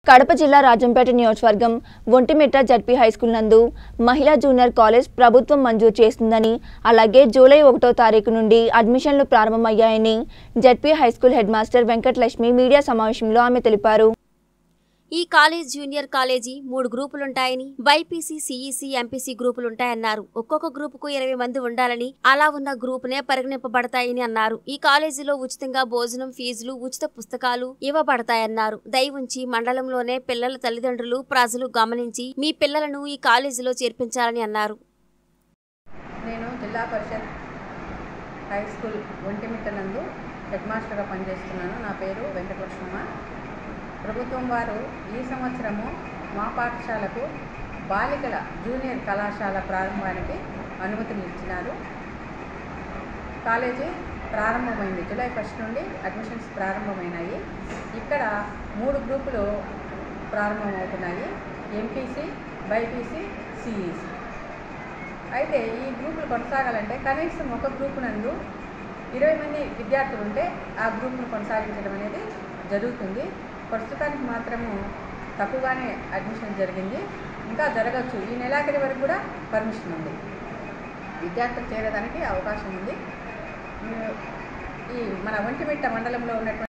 కడప జిల్లా రాజంపేట నియోజకవర్గం Vontimitta ZP high school నందు మహిళా జూనియర్ కాలేజ్ ప్రభుత్వం మంజూరు చేస్తుందని అలాగే జూలై ఒకటో తారీఖు నుండి అడ్మిషన్లు ప్రారంభమయ్యాయని ZP high school head master Venkatalakshmi media సమావేశంలో ఆమె తెలిపారు ఈ కాలేజ్ జూనియర్ కాలేజీ మూడు గ్రూపులుంటాయని బైపీసీ సిఈసి ఎంపీసీ గ్రూపులుంటాయన్నారు ఒక్కొక్క గ్రూపుకు ఇరవై మంది ఉండాలని అలా ఉన్న గ్రూపునే పరిగణింపబడతాయని అన్నారు ఈ కాలేజీలో ఉచితంగా భోజనం ఫీజులు ఉచిత పుస్తకాలు ఇవ్వబడతాయన్నారు దయ ఉంచి మండలంలోనే పిల్లల తల్లిదండ్రులు ప్రజలు గమనించి మీ పిల్లలను ఈ కాలేజీలో చేర్పించాలని అన్నారు నేను జిల్లా పరిషత్ హై స్కూల్ ఒంటిమిట్ట నందు హెడ్ మాస్టర్గా పనిచేస్తున్నాను నా పేరు వెంకటలక్ష్మమ్మ ప్రభుత్వం వారు ఈ సంవత్సరము మా పాఠశాలకు బాలికల జూనియర్ కళాశాల ప్రారంభానికి అనుమతులు ఇచ్చినారు కాలేజీ ప్రారంభమైంది జూలై ఫస్ట్ నుండి అడ్మిషన్స్ ప్రారంభమైనాయి ఇక్కడ మూడు గ్రూపులు ప్రారంభమవుతున్నాయి ఎంపీసీ బైపీసీ సిఈసి అయితే ఈ గ్రూపులు కొనసాగాలంటే కనీసం ఒక గ్రూప్ నందు ఇరవై మంది విద్యార్థులు ఉంటే ఆ గ్రూప్ను కొనసాగించడం అనేది జరుగుతుంది ప్రస్తుతానికి మాత్రము తక్కువగానే అడ్మిషన్ జరిగింది ఇంకా జరగచ్చు ఈ నెలాఖరి వరకు కూడా పర్మిషన్ ఉంది విద్యార్థులు చేరేదానికి అవకాశం ఉంది ఈ మన ఒంటిమిట్ట మండలంలో ఉన్నటువంటి